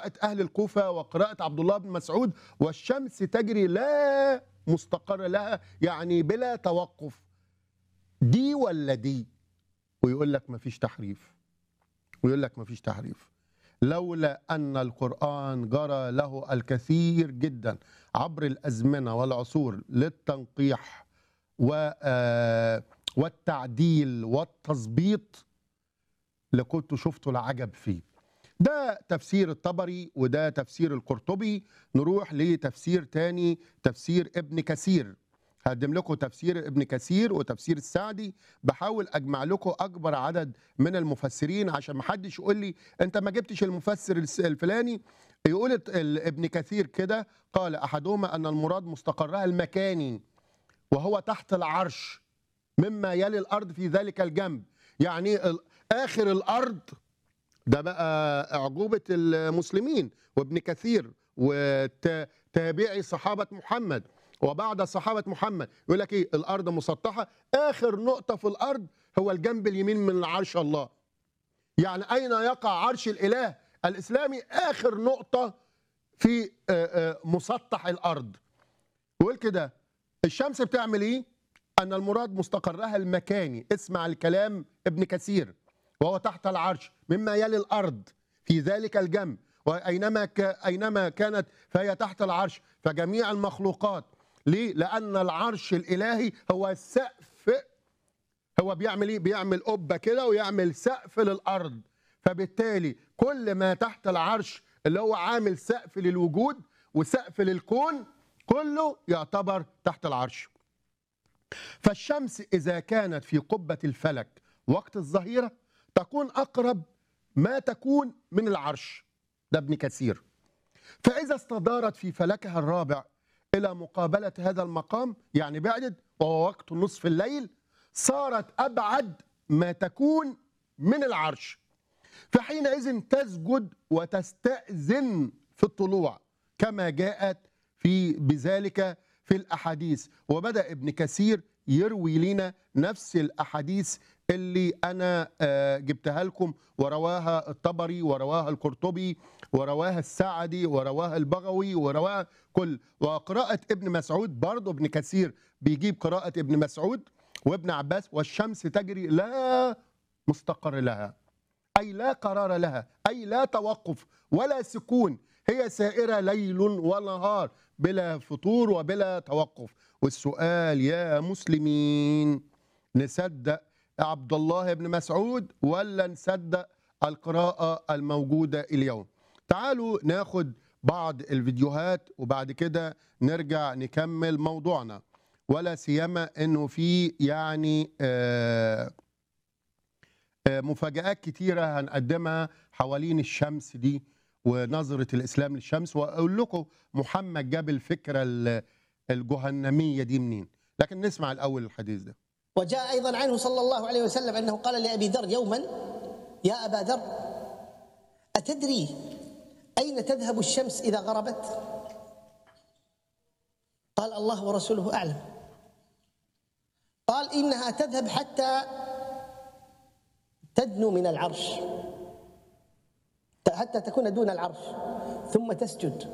وقراءة أهل الكوفة وقراءة عبد الله بن مسعود والشمس تجري لا مستقر لها يعني بلا توقف دي ولا دي ويقول لك مفيش تحريف ويقول لك مفيش تحريف لولا أن القرآن جرى له الكثير جدا عبر الأزمنة والعصور للتنقيح و آه، والتعديل والتظبيط لكنت شفت العجب فيه ده تفسير الطبري وده تفسير القرطبي نروح لتفسير تاني تفسير ابن كثير هقدم لكم تفسير ابن كثير وتفسير السعدي بحاول اجمع لكم اكبر عدد من المفسرين عشان ما حدش يقول لي انت ما جبتش المفسر الس- الفلاني يقول الت- ال- ابن كثير كده قال احدهما ان المراد مستقرها المكاني وهو تحت العرش مما يلي الارض في ذلك الجنب يعني ال- اخر الارض ده بقى اعجوبه المسلمين وابن كثير وتابعي صحابه محمد وبعد صحابه محمد يقول لك ايه الارض مسطحه اخر نقطه في الارض هو الجنب اليمين من عرش الله يعني اين يقع عرش الاله الاسلامي اخر نقطه في آه، آه، مسطح الارض يقول كده الشمس بتعمل ايه ان المراد مستقرها المكاني اسمع الكلام ابن كثير وهو تحت العرش مما يلي الارض في ذلك الجنب واينما ك... اينما كانت فهي تحت العرش فجميع المخلوقات ليه؟ لان العرش الالهي هو السقف هو بيعمل ايه؟ بيعمل قبه كده ويعمل سقف للارض فبالتالي كل ما تحت العرش اللي هو عامل سقف للوجود وسقف للكون كله يعتبر تحت العرش فالشمس إذا كانت في قبة الفلك وقت الظهيرة تكون أقرب ما تكون من العرش ده ابن كثير فإذا استدارت في فلكها الرابع إلى مقابلة هذا المقام يعني بعدت وهو وقت نصف الليل صارت أبعد ما تكون من العرش فحينئذ تسجد وتستأذن في الطلوع كما جاءت في بذلك في الأحاديث وبدأ ابن كثير يروي لنا نفس الأحاديث اللي أنا آه، جبتها لكم ورواها الطبري ورواها القرطبي ورواها السعدي ورواها البغوي ورواها كل وقراءة ابن مسعود برضه ابن كثير بيجيب قراءة ابن مسعود وابن عباس والشمس تجري لا مستقر لها أي لا قرار لها أي لا توقف ولا سكون هي سائرة ليل ونهار بلا فطور وبلا توقف والسؤال يا مسلمين نصدق عبد الله بن مسعود ولا نصدق القراءة الموجودة اليوم تعالوا ناخد بعض الفيديوهات وبعد كده نرجع نكمل موضوعنا ولا سيما انه في يعني آه آه، مفاجآت كتيرة هنقدمها حوالين الشمس دي ونظرة الإسلام للشمس وأقول لكم محمد جاب الفكرة ال- الجهنمية دي منين لكن نسمع الأول الحديث ده وجاء ايضا عنه صلى الله عليه وسلم انه قال لابي ذر يوما يا ابا ذر اتدري اين تذهب الشمس اذا غربت؟ قال الله ورسوله اعلم قال انها تذهب حتى تدنو من العرش حتى تكون دون العرش ثم تسجد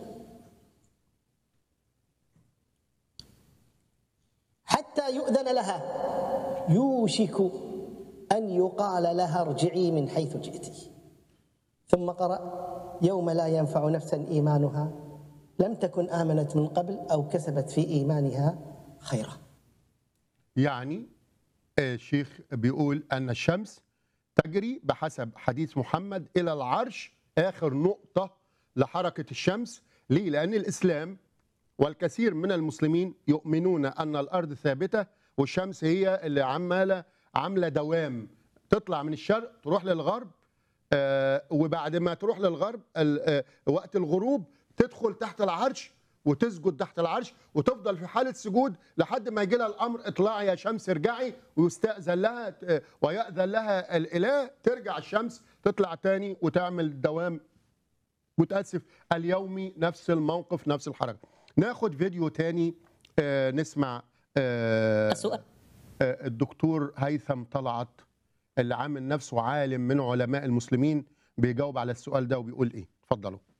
حتى يؤذن لها يوشك أن يقال لها ارجعي من حيث جئت ثم قرأ يوم لا ينفع نفسا إيمانها لم تكن آمنت من قبل أو كسبت في إيمانها خيرا يعني آه، الشيخ بيقول أن الشمس تجري بحسب حديث محمد إلى العرش آخر نقطة لحركة الشمس ليه؟ لأن الإسلام والكثير من المسلمين يؤمنون أن الأرض ثابتة والشمس هي اللي عمالة عاملة دوام تطلع من الشرق تروح للغرب آه، وبعد ما تروح للغرب ال- آه، وقت الغروب تدخل تحت العرش وتسجد تحت العرش وتفضل في حالة سجود لحد ما يجي لها الأمر اطلعي يا شمس ارجعي ويستأذن لها آه، ويأذن لها الإله ترجع الشمس تطلع تاني وتعمل دوام متاسف اليومي نفس الموقف نفس الحركه ناخد فيديو تاني آه نسمع آه السؤال آه الدكتور هيثم طلعت اللي عامل نفسه عالم من علماء المسلمين بيجاوب على السؤال ده وبيقول ايه اتفضلوا